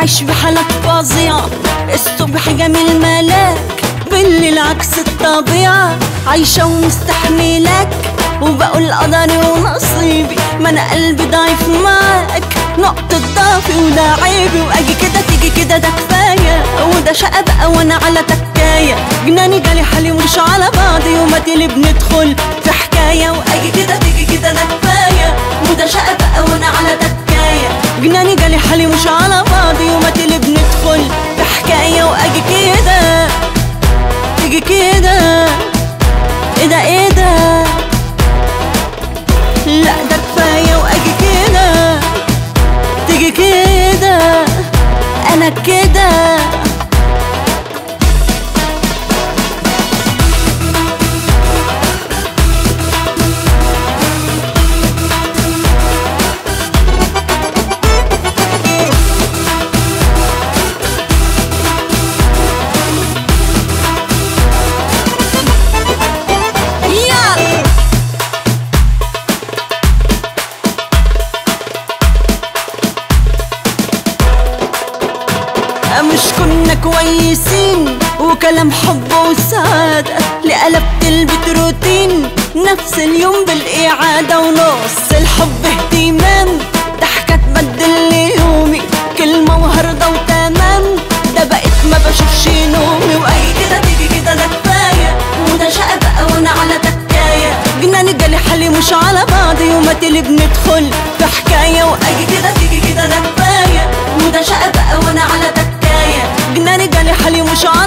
بعيش بحالات فظيعة الصبح جميل ملاك بالليل عكس الطبيعة عايشة ومستحملك وبقول قدري ونصيبي ما انا قلبي ضعيف معاك نقطة ضعفي وده عيبي واجي كده تيجي كده ده كفاية وده شقة بقى وانا على تكاية جناني جالي حالي ومش على بعضي وما تلي بندخل في حكاية واجي كده تيجي كده ده كفاية وده شقة بقى وانا على تكاية جناني جالي حالي مش على بعضي وما تلي بندخل في حكاية واجي كده تيجي كده ايه ده ايه ده لا ده كفاية واجي كده تيجي كده انا كده يلا مش كنا كويسين وكلام حب وسعادة لقلبت البيت روتين نفس اليوم بالإعادة ونص الحب اهتمام ضحكة تبدل لي يومي كلمة وهرضة وتمام ده بقيت ما بشوفش نومي وأي كده تيجي كده ده كفاية وده شقة بقى وأنا على تكاية جناني جالي حالي مش على بعضي وما تلي بندخل في حكاية وأجي كده تيجي كده ده كفاية وده شقة بقى وأنا على تكاية جناني جالي حالي مش على